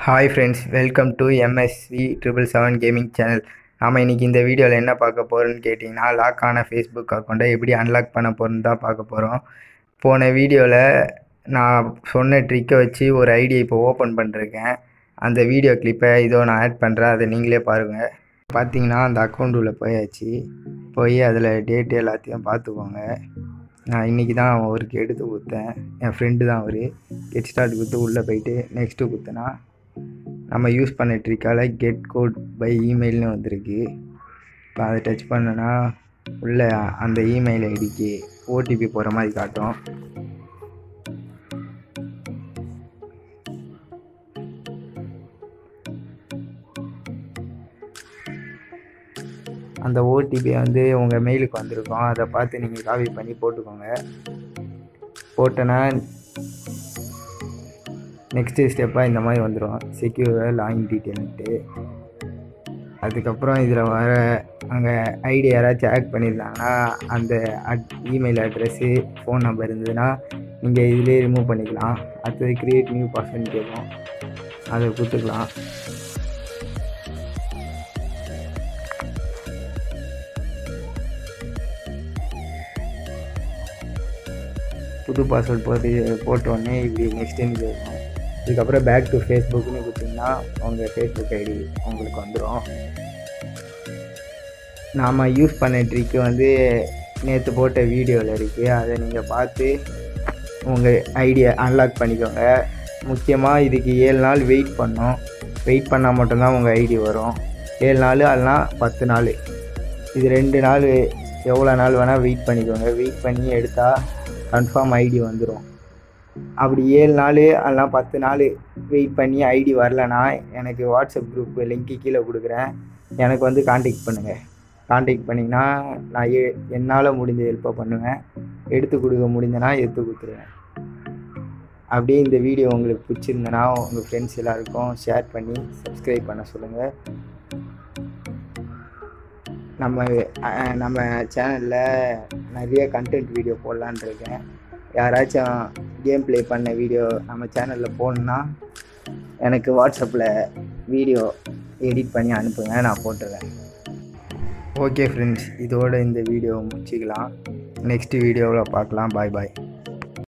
hi friends welcome to MSV triple seven gaming channel நாம் இன்றைக்கி இந்த வீடியோவில் என்ன பார்க்க போகிறோன்னு கேட்டிங்கன்னா லாக் ஆன ஃபேஸ்புக் அக்கௌண்ட்டை எப்படி அன்லாக் பண்ண போகிறோன்னு தான் பார்க்க போகிறோம் போன வீடியோவில் நான் சொன்ன ட்ரிக்கை வச்சு ஒரு ஐடியை இப்போ ஓப்பன் பண்ணிருக்கேன் அந்த வீடியோ கிளிப்பை இதோ நான் ஆட் பண்ணுறேன் அதை நீங்களே பாருங்கள் பார்த்தீங்கன்னா அந்த அக்கௌண்ட் உள்ள போயாச்சு போய் அதில் டேட் எல்லாத்தையும் பார்த்துக்கோங்க நான் இன்றைக்கி தான் அவருக்கு எடுத்து கொடுத்தேன் என் ஃப்ரெண்டு தான் அவர் கெட் ஸ்டார்ட் கொடுத்து உள்ளே போயிட்டு நெக்ஸ்ட்டு கொடுத்தேன்னா நம்ம யூஸ் பண்ண ட்ரிக்கால் கெட் கோட் பை இமெயில்னு வந்திருக்கு இப்போ அதை டச் பண்ணனா உள்ள அந்த இமெயில் ஐடிக்கு ஓடிபி போகிற மாதிரி காட்டும் அந்த ஓடிபி வந்து உங்கள் மெயிலுக்கு வந்திருக்கும் அதை பார்த்து நீங்கள் காப்பி பண்ணி போட்டுக்கோங்க போட்டோன்னா நெக்ஸ்ட்டு ஸ்டெப்பாக இந்த மாதிரி வந்துடும் செக்யூர் லாகின் டீட்டெயில்ன்ட்டு அதுக்கப்புறம் இதில் வர அங்கே ஐடி யாராச்சும் ஆட் பண்ணியிருந்தாங்கன்னா அந்த at email address phone number இருந்ததுன்னா நீங்கள் இதிலே ரிமூவ் பண்ணிக்கலாம் அடுத்தது க்ரியேட் நியூ பர்சன் கேட்கும் அதை கொடுத்துக்கலாம் புது பாஸ்வேர்ட் போட்டு போட்ட உடனே இப்படி நெக்ஸ்ட்டுன்னு கேட்கும் இதுக்கப்புறம் பேக் டு ஃபேஸ்புக்னு கொடுத்தீங்கன்னா உங்கள் ஃபேஸ்புக் ஐடி உங்களுக்கு வந்துடும் நாம் யூஸ் பண்ண ட்ரிக்கு வந்து நேற்று போட்ட வீடியோவில் இருக்குது அதை நீங்கள் பார்த்து உங்கள் ஐடியை அன்லாக் பண்ணிக்கோங்க முக்கியமாக இதுக்கு ஏழு நாள் வெயிட் பண்ணோம் வெயிட் பண்ணால் மட்டும்தான் உங்கள் ஐடி வரும் ஏழு நாள் அல்லனா பத்து நாள் இது ரெண்டு நாள் எவ்வளோ நாள் வேணால் வெயிட் பண்ணிக்கோங்க வெயிட் பண்ணி எடுத்தால் கன்ஃபார்ம் ஐடி வந்துடும் அப்படி ஏழு நாள் அதெல்லாம் பத்து நாள் வெயிட் பண்ணி ஐடி வரலனா எனக்கு வாட்ஸ்அப் குரூப் லிங்க்கு கீழே கொடுக்குறேன் எனக்கு வந்து காண்டாக்ட் பண்ணுங்கள் காண்டாக்ட் பண்ணிங்கன்னா நான் ஏ என்னால் முடிஞ்ச ஹெல்ப்பை பண்ணுவேன் எடுத்து கொடுக்க முடிஞ்சனா எடுத்து கொடுத்துருவேன் அப்படியே இந்த வீடியோ உங்களுக்கு பிடிச்சிருந்தனா உங்கள் ஃப்ரெண்ட்ஸ் எல்லாருக்கும் ஷேர் பண்ணி சப்ஸ்கிரைப் பண்ண சொல்லுங்கள் நம்ம அஹ், நம்ம சேனலில் நிறைய கண்டென்ட் வீடியோ போடலான் இருக்கேன் யாராச்சும் கேம் ப்ளே பண்ண வீடியோ நம்ம சேனலில் போடணுன்னா எனக்கு வாட்ஸ்அப்பில் வீடியோ எடிட் பண்ணி அனுப்புங்க நான் போட்டுறேன் ஓகே ஃப்ரெண்ட்ஸ் இதோட இந்த வீடியோவை முடிச்சிக்கலாம் நெக்ஸ்ட் வீடியோவில் பார்க்கலாம் பாய் பாய்